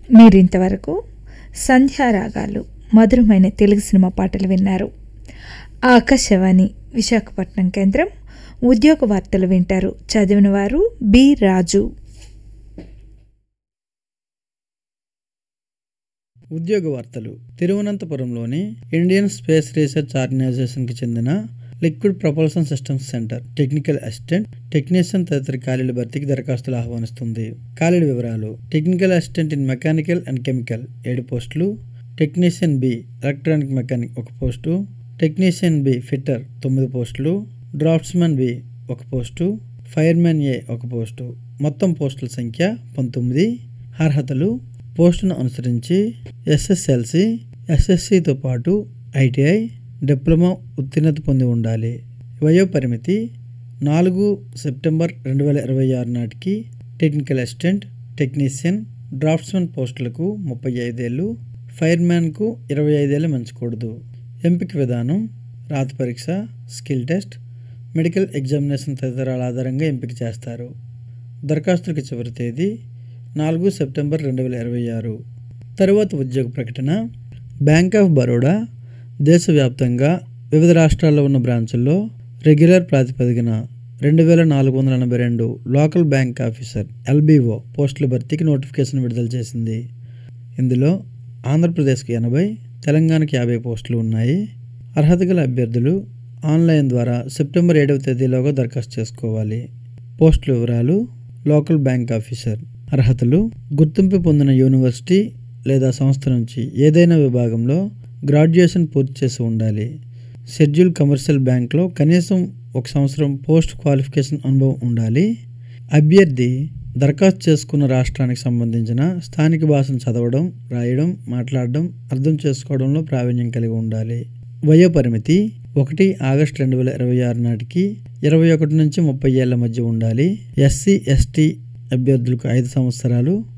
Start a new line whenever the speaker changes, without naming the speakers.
మీరింతవరకు సంధ్యారాగాలు మధురమైన తెలుగు సినిమా పాటలు విన్నారు ఆకాశవాణి విశాఖపట్నం కేంద్రం ఉద్యోగ వార్తలు వింటారు చదివిన వారు బి రాజు
ఉద్యోగ వార్తలు తిరువనంతపురంలోని ఇండియన్ స్పేస్ రీసెర్చ్ ఆర్గనైజేషన్కి చెందిన liquid propulsion systems centre technical assistant technician తదితర ఖాళీల భర్తీకి దరఖాస్తులు ఆహ్వానిస్తుంది ఖాళీల వివరాలు technical assistant in mechanical and chemical ఏడు పోస్టులు టెక్నీషియన్ బి ఎలక్ట్రానిక్ మెకానిక్ ఒక పోస్టు టెక్నీషియన్ బి ఫిట్టర్ తొమ్మిది పోస్టులు డ్రాఫ్ట్స్మెన్ బి ఒక పోస్టు ఫైర్మెన్ ఏ ఒక పోస్టు మొత్తం పోస్టుల సంఖ్య పంతొమ్మిది అర్హతలు పోస్టును అనుసరించి ఎస్ఎస్ఎల్సి ఎస్ఎస్సితో పాటు ఐటీఐ డిప్లొమా ఉత్తీర్ణత పొంది ఉండాలి వయో పరిమితి నాలుగు సెప్టెంబర్ రెండు వేల ఇరవై ఆరు నాటికి టెక్నికల్ అసిస్టెంట్ టెక్నీషియన్ డ్రాఫ్ట్స్మెన్ పోస్టులకు ముప్పై ఐదేళ్ళు ఫైర్మ్యాన్కు ఇరవై ఐదేళ్ళు మంచకూడదు ఎంపిక విధానం రాత పరీక్ష స్కిల్ టెస్ట్ మెడికల్ ఎగ్జామినేషన్ తదితరాల ఆధారంగా ఎంపిక చేస్తారు దరఖాస్తులకు చివరి తేదీ నాలుగు సెప్టెంబర్ రెండు వేల ఇరవై ఆరు తరువాత ఉద్యోగ ప్రకటన బ్యాంక్ ఆఫ్ బరోడా దేశవ్యాప్తంగా వివిధ రాష్ట్రాల్లో ఉన్న బ్రాంచుల్లో రెగ్యులర్ ప్రాతిపదికన రెండు వేల నాలుగు వందల ఎనభై రెండు లోకల్ బ్యాంక్ ఆఫీసర్ ఎల్బీఓ పోస్టుల భర్తీకి నోటిఫికేషన్ విడుదల చేసింది ఇందులో ఆంధ్రప్రదేశ్కి ఎనభై తెలంగాణకి యాభై పోస్టులు ఉన్నాయి అర్హత గల అభ్యర్థులు ఆన్లైన్ ద్వారా సెప్టెంబర్ ఏడవ తేదీలోగా దరఖాస్తు చేసుకోవాలి పోస్టుల వివరాలు లోకల్ బ్యాంక్ ఆఫీసర్ అర్హతలు గుర్తింపు పొందిన యూనివర్సిటీ లేదా సంస్థ నుంచి ఏదైనా విభాగంలో గ్రాడ్యుయేషన్ పూర్తి చేసి ఉండాలి షెడ్యూల్ కమర్షియల్ బ్యాంక్లో కనీసం ఒక సంవత్సరం పోస్ట్ క్వాలిఫికేషన్ అనుభవం ఉండాలి అభ్యర్థి దరఖాస్తు చేసుకున్న రాష్ట్రానికి సంబంధించిన స్థానిక భాషను చదవడం రాయడం మాట్లాడడం అర్థం చేసుకోవడంలో ప్రావీణ్యం కలిగి ఉండాలి వయో పరిమితి ఒకటి ఆగస్టు రెండు వేల ఇరవై ఆరు నాటికి ఇరవై ఒకటి నుంచి ముప్పై ఏళ్ల మధ్య ఉండాలి ఎస్సీ ఎస్టీ అభ్యర్థులకు ఐదు సంవత్సరాలు